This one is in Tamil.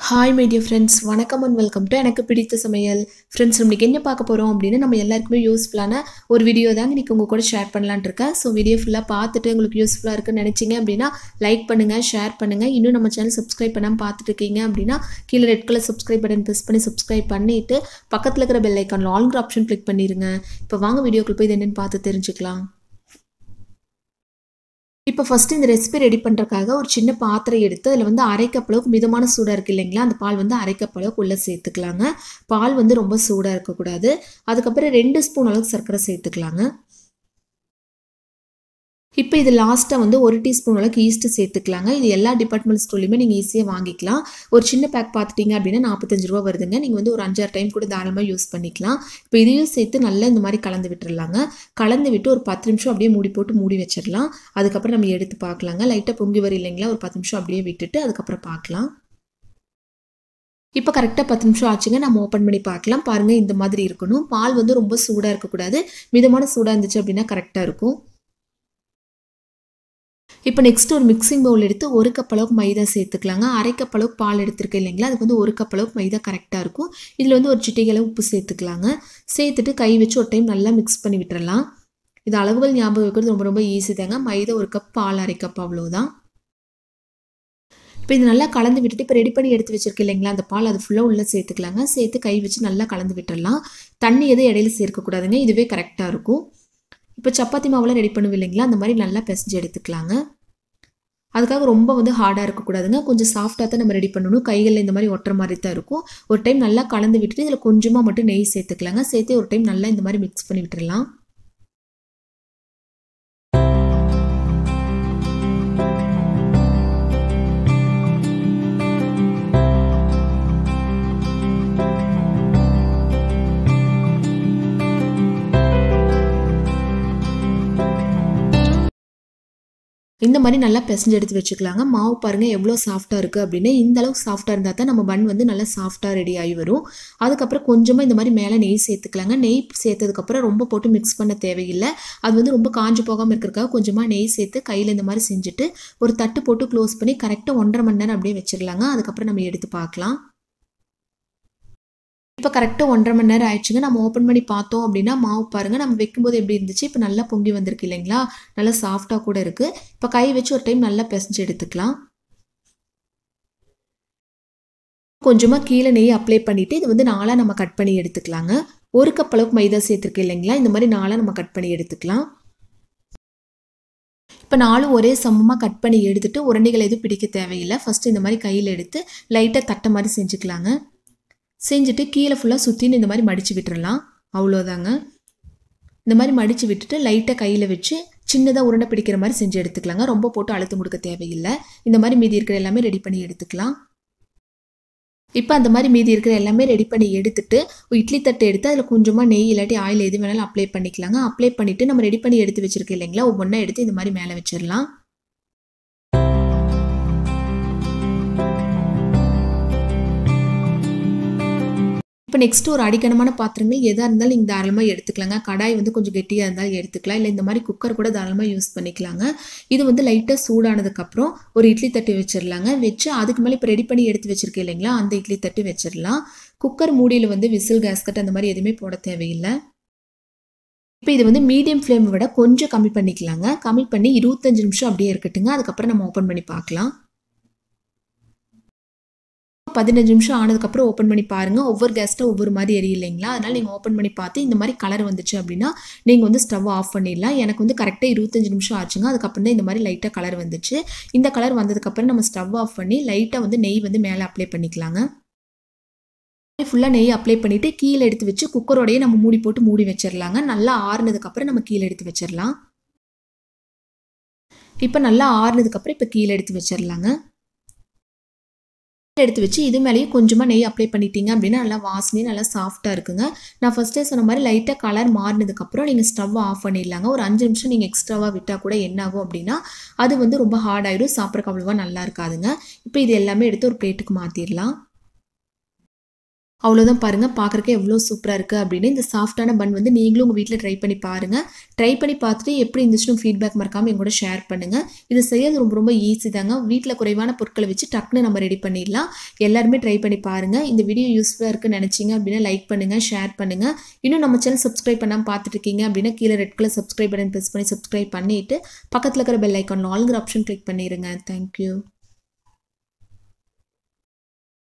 ஹாய் மை டியர் ஃப்ரெண்ட்ஸ் வணக்கம் அண்ட் வெல்கம் டு எனக்கு பிடித்த சமையல் ஃப்ரெண்ட்ஸ் நம்மளுக்கு என்ன பார்க்க போகிறோம் அப்படின்னு நம்ம எல்லாருக்குமே யூஸ்ஃபுல்லான ஒரு வீடியோ தாங்க இன்றைக்கி உங்கள் கூட ஷேர் பண்ணலான்ட்டு இருக்கேன் ஸோ வீடியோ ஃபுல்லாக பார்த்துட்டு உங்களுக்கு யூஸ்ஃபுல்லாக இருக்குன்னு நினச்சிங்க அப்படின்னா லைக் பண்ணுங்கள் ஷேர் பண்ணுங்கள் இன்னும் நம்ம சேனல் சப்ஸ்கிரைப் பண்ணாமல் பார்த்துட்டு இருக்கீங்க அப்படின்னா கீழே red colour subscribe button press பண்ணி சப்ஸ்கிரைப் பண்ணிவிட்டு பக்கத்தில் இருக்கிற பெல் ஐக்கான் ஆல்ங்கிற ஆப்ஷன் கிளிக் பண்ணிடுங்க இப்போ வாங்க வீடியோக்குள்ள போய் இது என்னென்னு பார்த்து தெரிஞ்சுக்கலாம் இப்போ ஃபஸ்ட்டு இந்த ரெசிபி ரெடி பண்ணுறக்காக ஒரு சின்ன பாத்திரம் எடுத்து அதில் வந்து அரை கப் அளவுக்கு மிதமான சூடாக இருக்குது இல்லைங்களா அந்த பால் வந்து அரை கப் அளவுக்கு உள்ளே சேர்த்துக்கலாங்க பால் வந்து ரொம்ப சூடாக இருக்கக்கூடாது அதுக்கப்புறம் ரெண்டு ஸ்பூன் அளவுக்கு சர்க்கரை சேர்த்துக்கலாங்க இப்போ இது லாஸ்ட்டாக வந்து ஒரு டீஸ்பூன் அளவுக்கு ஈஸ்ட்டு சேர்த்துக்கலாங்க இது எல்லா டிபார்ட்மெண்ட் ஸ்டோர்லையுமே நீங்கள் ஈஸியாக வாங்கிக்கலாம் ஒரு சின்ன பேக் பார்த்துட்டிங்க அப்படின்னா நாற்பத்தஞ்சு ரூபா வருதுங்க நீங்கள் வந்து ஒரு அஞ்சாறு டைம் கூட தாராளமாக யூஸ் பண்ணிக்கலாம் இப்போ இதையும் சேர்த்து நல்லா இந்த மாதிரி கலந்து விட்டுறலாங்க கலந்து விட்டு ஒரு பத்து நிமிஷம் அப்படியே மூடி போட்டு மூடி வச்சிடலாம் அதுக்கப்புறம் நம்ம எடுத்து பார்க்கலாங்க லைட்டாக பொங்கி வரும் இல்லைங்களா ஒரு பத்து நிமிஷம் அப்படியே விட்டுட்டு அதுக்கப்புறம் பார்க்கலாம் இப்போ கரெக்டாக பத்து நிமிஷம் ஆச்சுங்க நம்ம ஓப்பன் பண்ணி பார்க்கலாம் பாருங்கள் இந்த மாதிரி இருக்கணும் பால் வந்து ரொம்ப சூடாக இருக்கக்கூடாது மிதமான சூடாக இருந்துச்சு அப்படின்னா கரெக்டாக இருக்கும் இப்போ நெக்ஸ்ட் ஒரு மிக்சிங் பவுல் எடுத்து ஒரு கப் அளவுக்கு மைதா சேர்த்துக்கலாங்க அரை கப் அளவுக்கு பால் எடுத்துருக்கேன் இல்லைங்களா அதுக்கு வந்து ஒரு கப் அளவுக்கு மைதா கரெக்டாக இருக்கும் இதில் வந்து ஒரு சிட்டிகை அளவு உப்பு சேர்த்துக்கலாங்க சேர்த்துட்டு கை வச்சு ஒரு டைம் நல்லா மிக்ஸ் பண்ணி விட்டுறலாம் இது அளவுகள் ஞாபகம் வைக்கிறது ரொம்ப ரொம்ப ஈஸி தாங்க மைதா ஒரு கப் பால் அரை கப் அவ்வளோதான் இப்போ இது நல்லா கலந்து விட்டுட்டு இப்போ ரெடி பண்ணி எடுத்து வச்சிருக்கேன் இல்லைங்களா அந்த பால் அது ஃபுல்லாக உள்ளே சேர்த்துக்கலாங்க சேர்த்து கை வச்சு நல்லா கலந்து விட்டுறலாம் தண்ணி எதுவும் இடையில சேர்க்கக்கூடாதுங்க இதுவே கரெக்டாக இருக்கும் இப்போ சப்பாத்தி மாவுலாம் ரெடி பண்ணுவோம் இல்லைங்களா அந்த மாதிரி நல்லா பிசைஞ்சு எடுத்துக்கலாங்க அதுக்காக ரொம்ப வந்து ஹார்டாக இருக்கக்கூடாதுங்க கொஞ்சம் சாஃப்டாக தான் நம்ம ரெடி பண்ணணும் கைகளில் இந்த மாதிரி ஒட்டுற மாதிரி தான் இருக்கும் ஒரு டைம் நல்லா கலந்து விட்டுட்டு இதில் கொஞ்சமாக மட்டும் நெய் சேர்த்துக்கலாங்க சேர்த்து ஒரு டைம் நல்லா இந்த மாதிரி மிக்ஸ் பண்ணி விட்டுடலாம் இந்த மாதிரி நல்லா பிசைஞ்சு எடுத்து வச்சுக்கலாங்க மாவு பாருங்கள் எவ்வளோ சாஃப்டாக இருக்குது அப்படின்னு இந்த அளவுக்கு சாஃப்டாக இருந்தால் தான் நம்ம பன் வந்து நல்லா சாஃப்டாக ரெடி ஆகி வரும் அதுக்கப்புறம் கொஞ்சமாக இந்த மாதிரி மேலே நெய் சேர்த்துக்கலாங்க நெய் சேர்த்ததுக்கப்புறம் ரொம்ப போட்டு மிக்ஸ் பண்ண தேவையில்லை அது வந்து ரொம்ப காஞ்சு போகாமல் இருக்கிறதுக்காக கொஞ்சமாக நெய் சேர்த்து கையில் இந்த மாதிரி செஞ்சுட்டு ஒரு தட்டு போட்டு க்ளோஸ் பண்ணி கரெக்டாக ஒன்றரை மணி நேரம் அப்படியே வச்சிடலாங்க அதுக்கப்புறம் நம்ம எடுத்து பார்க்கலாம் இப்போ கரெக்டாக ஒன்றரை மணி நேரம் ஆயிடுச்சுங்க நம்ம ஓப்பன் பண்ணி பார்த்தோம் அப்படின்னா மாவு பாருங்கள் நம்ம வைக்கும்போது எப்படி இருந்துச்சு இப்போ நல்லா பொங்கி வந்திருக்கு இல்லைங்களா நல்லா சாஃப்டாக கூட இருக்குது இப்போ கை வச்சு ஒரு டைம் நல்லா பிசைஞ்சு எடுத்துக்கலாம் கொஞ்சமாக கீழே நெய் அப்ளை பண்ணிவிட்டு இது வந்து நாளாக நம்ம கட் பண்ணி எடுத்துக்கலாங்க ஒரு கப் அளவுக்கு மைதா சேர்த்துருக்கு இல்லைங்களா இந்த மாதிரி நாளாக நம்ம கட் பண்ணி எடுத்துக்கலாம் இப்போ நாலும் ஒரே சமமாக கட் பண்ணி எடுத்துட்டு உரண்டிகள் எதுவும் பிடிக்க தேவையில்லை ஃபஸ்ட்டு இந்த மாதிரி கையில் எடுத்து லைட்டாக தட்டை மாதிரி செஞ்சுக்கலாங்க செஞ்சுட்டு கீழே ஃபுல்லாக சுற்றின்னு இந்த மாதிரி மடித்து விட்டுறலாம் அவ்வளோதாங்க இந்த மாதிரி மடித்து விட்டுட்டு லைட்டாக கையில் வச்சு சின்னதாக உருண்டை பிடிக்கிற மாதிரி செஞ்சு எடுத்துக்கலாங்க ரொம்ப போட்டு அழுத்தம் கொடுக்க தேவையில்லை இந்த மாதிரி மீதி இருக்கிற எல்லாமே ரெடி பண்ணி எடுத்துக்கலாம் இப்போ அந்த மாதிரி மீதி இருக்கிற எல்லாமே ரெடி பண்ணி எடுத்துட்டு இட்லி தட்டு எடுத்து அதில் கொஞ்சமாக நெய் இல்லாட்டி ஆயில் எது வேணாலும் அப்ளை பண்ணிக்கலாங்க அப்ளை பண்ணிவிட்டு நம்ம ரெடி பண்ணி எடுத்து வச்சுருக்கோம் இல்லைங்களா ஒவ்வொன்றா எடுத்து இந்த மாதிரி மேலே வச்சிடலாம் இப்போ நெக்ஸ்ட் ஒரு அடிக்கணமான பாத்திரங்கள் எதாக இருந்தாலும் நீங்கள் தாராளமாக எடுத்துக்கலாங்க கடாய் வந்து கொஞ்சம் கெட்டியாக இருந்தாலும் எடுத்துக்கலாம் இல்லை இந்த மாதிரி குக்கர் கூட தாராளமாக யூஸ் பண்ணிக்கலாங்க இது வந்து லைட்டாக சூடானதுக்கப்புறம் ஒரு இட்லி தட்டு வச்சிடலாங்க வச்சு அதுக்கு மேலே இப்போ ரெடி பண்ணி எடுத்து வச்சிருக்கேன் இல்லைங்களா அந்த இட்லி தட்டு வச்சிடலாம் குக்கர் மூடியில் வந்து விசில் கேஸ்கட் அந்த மாதிரி எதுவுமே போட தேவையில்லை இப்போ இது வந்து மீடியம் ஃப்ளேமை விட கொஞ்சம் கம்மி பண்ணிக்கலாங்க கம்மி பண்ணி இருபத்தஞ்சு நிமிஷம் அப்படியே இருக்கட்டுங்க அதுக்கப்புறம் நம்ம ஓப்பன் பண்ணி பார்க்கலாம் பதினஞ்சு நிமிஷம் ஆனதுக்கப்புறம் ஓப்பன் பண்ணி பாருங்கள் ஒவ்வொரு கேஸ்ட்டும் ஒவ்வொரு மாதிரி எரியும் இல்லைங்களா அதனால் நீங்கள் ஓப்பன் பண்ணி பார்த்து இந்த மாதிரி கலர் வந்துச்சு அப்படின்னா நீங்கள் வந்து ஸ்டவ் ஆஃப் பண்ணிடலாம் எனக்கு வந்து கரெக்டாக இருபத்தஞ்சு நிமிஷம் ஆச்சுங்க அதுக்கப்புறம் தான் இந்த மாதிரி லைட்டாக கலர் வந்துச்சு இந்த கலர் வந்ததுக்கப்புறம் நம்ம ஸ்டவ் ஆஃப் பண்ணி லைட்டாக வந்து நெய் வந்து மேலே அப்ளை பண்ணிக்கலாங்க ஃபுல்லாக நெய் அப்ளை பண்ணிவிட்டு கீழே எடுத்து வச்சு குக்கரோடையே நம்ம மூடி போட்டு மூடி வச்சிடலாங்க நல்லா ஆறுனதுக்கப்புறம் நம்ம கீழே எடுத்து வச்சிடலாம் இப்போ நல்லா ஆறுனதுக்கப்புறம் இப்போ கீழே எடுத்து வச்சிடலாங்க எடுத்து வச்சு இது மேலேயும் கொஞ்சமாக நெய் அப்ளை பண்ணிட்டீங்க அப்படின்னா நல்லா வாசனையும் நல்லா சாஃப்டாக இருக்குங்க நான் ஃபஸ்ட்டே சொன்ன மாதிரி லைட்டாக கலர் மாறினதுக்கப்புறம் நீங்கள் ஸ்டவ் ஆஃப் பண்ணிடலாங்க ஒரு அஞ்சு நிமிஷம் நீங்கள் எக்ஸ்ட்ராவாக விட்டால் கூட என்ன ஆகும் அப்படின்னா அது வந்து ரொம்ப ஹார்ட் ஆகிடும் சாப்பிட்றக்கு அவ்வளோவா நல்லா இருக்காதுங்க இப்போ இது எல்லாமே எடுத்து ஒரு பிளேட்டுக்கு மாற்றிடலாம் அவ்வளோதான் பாருங்கள் பார்க்குறக்கே எவ்வளோ சூப்பராக இருக்குது அப்படின்னு இந்த சாஃப்டான பன் வந்து நீங்களும் உங்கள் வீட்டில் ட்ரை பண்ணி பாருங்கள் ட்ரை பண்ணி பார்த்துட்டு எப்படி இருந்துச்சுன்னு ஃபீட்பேக் மறக்காமல் எங்கூட ஷேர் பண்ணுங்கள் இது செய்யறது ரொம்ப ரொம்ப ஈஸி தாங்க வீட்டில் குறைவான பொருட்களை வச்சு டக்குன்னு நம்ம ரெடி பண்ணிடலாம் எல்லாருமே ட்ரை பண்ணி பாருங்கள் இந்த வீடியோ யூஸ்ஃபுல்லாக இருக்குன்னு நினச்சிங்க அப்படின்னா லைக் பண்ணுங்கள் ஷேர் பண்ணுங்கள் இன்னும் நம்ம சேனல் சப்ஸ்கிரைப் பண்ணாமல் பார்த்துட்டு இருக்கீங்க அப்படின்னா கீழே red colour subscribe button press பண்ணி சப்ஸ்கிரைப் பண்ணிவிட்டு பக்கத்தில் இருக்கிற பெல் ஐக்கான் ஆளுங்கிற ஆப்ஷன் கிளிக் பண்ணிடுங்க தேங்க்யூ